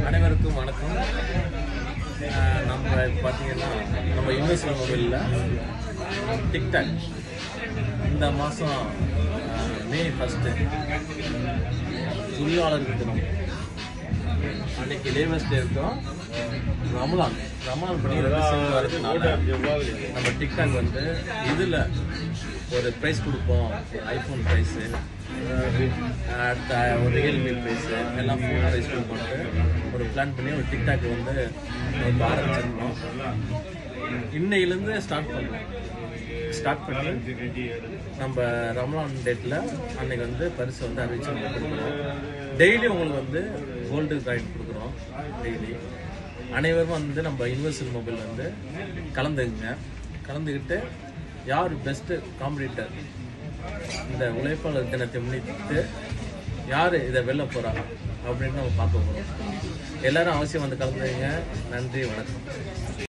அனைவருக்கும் வணக்கம் அஹ் நம்ம இப்ப பார்த்தீங்கன்னா நம்ம யூனிவர்சல் மொபைலில் டிக்டாக் இந்த மாதம் மே ஃபஸ்ட்டு தொழிலாளர் தினம் அன்னைக்கு லேபர்ஸ் டே இருக்கும் ரமலான் ரமலான் பண்ணி ரெண்டு சேர்ந்து வரதுனால நம்ம டிக்டாக் வந்து இதில் ஒரு ப்ரைஸ் கொடுப்போம் ஐஃபோன் ப்ரைஸு அடுத்த ஒரு ரியல்மி ப்ரைஸு எல்லாம் ஃபோன் ப்ரைஸ் கொடுப்போம்ட்டு ஒரு பிளான் பண்ணி ஒரு டிக்டாக் வந்து இப்போ ஆரம்பிச்சிருக்கோம் இன்னையிலேருந்து ஸ்டார்ட் பண்ணுவோம் ஸ்டார்ட் பண்ணி நம்ம ரமலான் டேட்டில் அன்னைக்கு வந்து பரிசு வந்து அறிவிச்சு நம்ம கொடுக்குறோம் டெய்லி உங்களுக்கு வந்து கோல்டு காயின் கொடுக்குறோம் டெய்லி அனைவரும் வந்து நம்ம யூனிவர்சல் மொபைல் வந்து கலந்துக்குங்க கலந்துக்கிட்டு யார் பெஸ்ட்டு காம்படிட்டர் இந்த உழைப்பாளர் தினத்தை முன்னிட்டு யார் இதை வெளில போகிறா அப்படின்னு நம்ம பார்க்க போகிறோம் எல்லாரும் அவசியம் வந்து கலந்துங்க நன்றி வணக்கம்